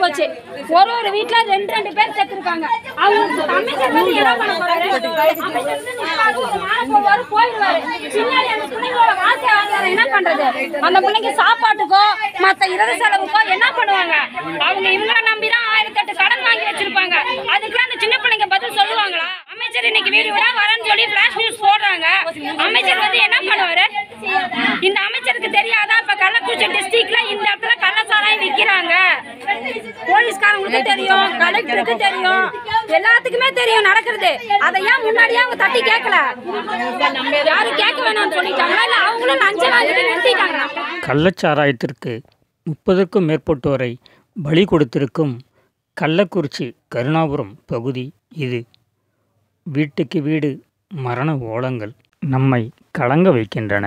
போச்சு ஒரு ஒரு வீட்ல ரெண்டு ரெண்டு பேர் செத்துருக்காங்க அவங்க அமைச்சர் வந்து என்ன பண்ண போறாரு அமைச்சர் வந்து நிப்பாரு, ஒரு நாளை போவாரு போயிடுவாரு பின்னாடி அந்த பிள்ளைங்களோட வாழ்க்கை ஆதாரம் என்ன பண்றது அந்த பிள்ளைங்க சாப்பாட்டுக்கோ மத்த இறகு செலவுக்கோ என்ன பண்ணுவாங்க அவங்க இவங்கள நம்பிதான் ஆயிரத்தி எட்டு கடன் வாங்கி வச்சிருப்பாங்க அதுக்கெல்லாம் அந்த சின்ன பிள்ளைங்க பதில் சொல்லுவாங்களா அமைச்சர் இன்னைக்கு வீடியோட வரேன்னு சொல்லி பிளாஷ் நியூஸ் போடுறாங்க அமைச்சர் வந்து என்ன பண்ணுவாரு இந்த அமைச்சருக்கு தெரியாதா இப்ப கள்ளக்குறிச்சி டிஸ்ட்ரிக்ட்ல இந்த இடத்துல கள்ளச்சாராயம் விக்கிறாங்க போலீஸ்காரங்களுக்கு தெரியும் கலெக்டருக்கு தெரியும் எல்லாத்துக்குமே தெரியும் நடக்கிறது அதை ஏன் முன்னாடியே அவங்க தட்டி கேட்கல யாரும் கேட்க வேணாம்னு சொல்லிட்டாங்களா இல்ல அவங்களும் லஞ்சம் வாங்கிட்டு நிறுத்திட்டாங்களா கள்ளச்சாராயத்திற்கு முப்பதுக்கும் மேற்பட்டோரை பலி கொடுத்திருக்கும் கள்ளக்குறிச்சி கருணாபுரம் பகுதி இது வீட்டுக்கு வீடு மரண ஓலங்கள் நம்மை கலங்க வைக்கின்றன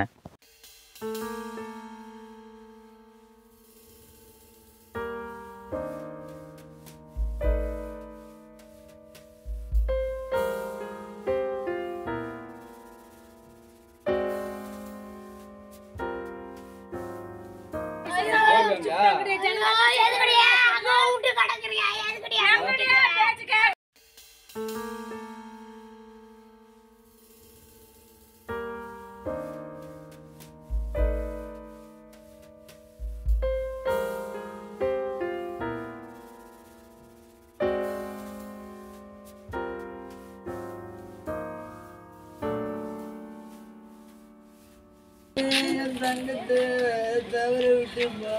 தங்கத்தை தவற விட்டுமா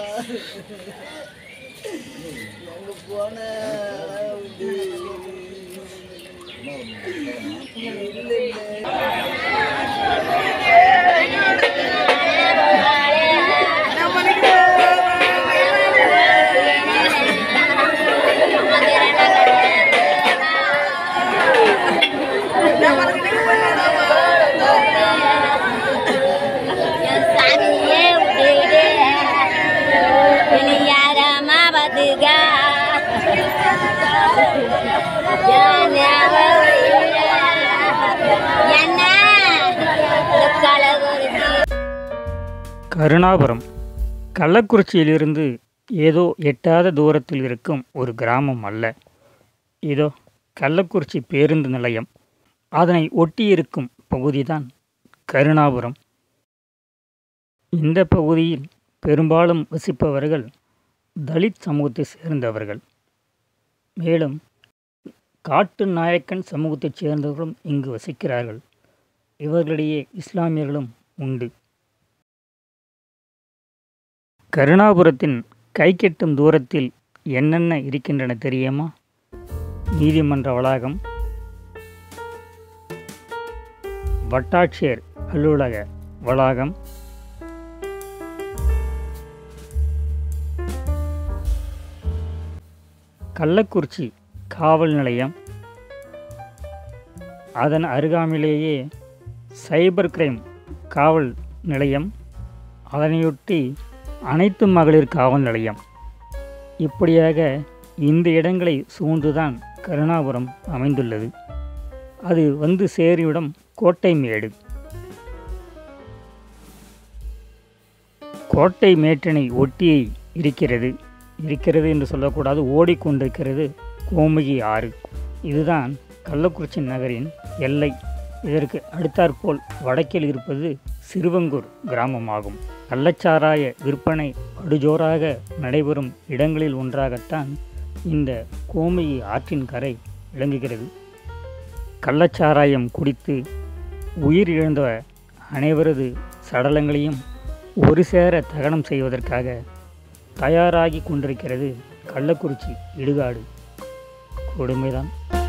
அங்க போன இல்லை சாமியே விடு யாரம்மா பதுகா என்ன கலகுருத்தி கருணாபுரம் கள்ளக்குறிச்சியிலிருந்து ஏதோ எட்டாத தூரத்தில் இருக்கும் ஒரு கிராமம் அல்ல இதோ கள்ளக்குறிச்சி பேருந்து நிலையம் அதனை ஒட்டியிருக்கும் பகுதிதான் கருணாபுரம் இந்த பகுதியில் பெரும்பாலும் வசிப்பவர்கள் தலித் சமூகத்தை சேர்ந்தவர்கள் மேலும் காட்டு நாயக்கன் சமூகத்தைச் சேர்ந்தவர்களும் இங்கு வசிக்கிறார்கள் இவர்களிடையே இஸ்லாமியர்களும் உண்டு கருணாபுரத்தின் கைக்கெட்டும் தூரத்தில் என்னென்ன இருக்கின்றன தெரியுமா நீதிமன்ற வளாகம் வட்டாட்சியர் அலுவலக வளாகம் கள்ளக்குறிச்சி காவல் நிலையம் அதன் அருகாமையிலேயே சைபர் கிரைம் காவல் நிலையம் அதனையொட்டி அனைத்து மகளிர் காவல் நிலையம் இப்படியாக இந்த இடங்களை சூழ்ந்துதான் கருணாபுரம் அமைந்துள்ளது அது வந்து சேருமிடம் கோட்டைமேடு கோட்டை மேட்டினை ஒட்டி இருக்கிறது இருக்கிறது என்று சொல்லக்கூடாது ஓடிக்கொண்டிருக்கிறது கோமுகி ஆறு இதுதான் கள்ளக்குறிச்சி நகரின் எல்லை இதற்கு அடுத்தாற்போல் வடக்கில் இருப்பது சிறுவங்கூர் கிராமமாகும் கள்ளச்சாராய விற்பனை படுஜோராக நடைபெறும் இடங்களில் ஒன்றாகத்தான் இந்த கோமுகி ஆற்றின் கரை விளங்குகிறது கள்ளச்சாராயம் குடித்து உயிர் இழந்த அனைவரது சடலங்களையும் ஒரு சேர தகனம் செய்வதற்காக தயாராகி கொண்டிருக்கிறது கள்ளக்குறிச்சி இடுகாடு கொடுமைதான்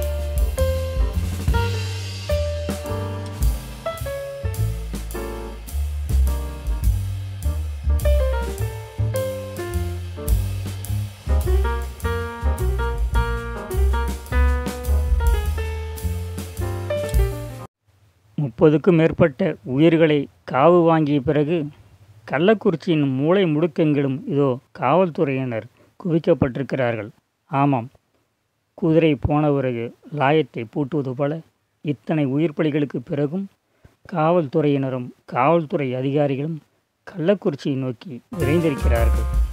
முப்பதுக்கும் மேற்பட்ட உயிர்களை காவு வாங்கிய பிறகு கள்ளக்குறிச்சியின் மூளை முடுக்கெங்கிலும் இதோ காவல்துறையினர் குவிக்கப்பட்டிருக்கிறார்கள் ஆமாம் குதிரை போன பிறகு லாயத்தை பூட்டுவது போல இத்தனை உயிர் பலிகளுக்கு பிறகும் காவல்துறையினரும் காவல்துறை அதிகாரிகளும் கள்ளக்குறிச்சியை நோக்கி விரைந்திருக்கிறார்கள்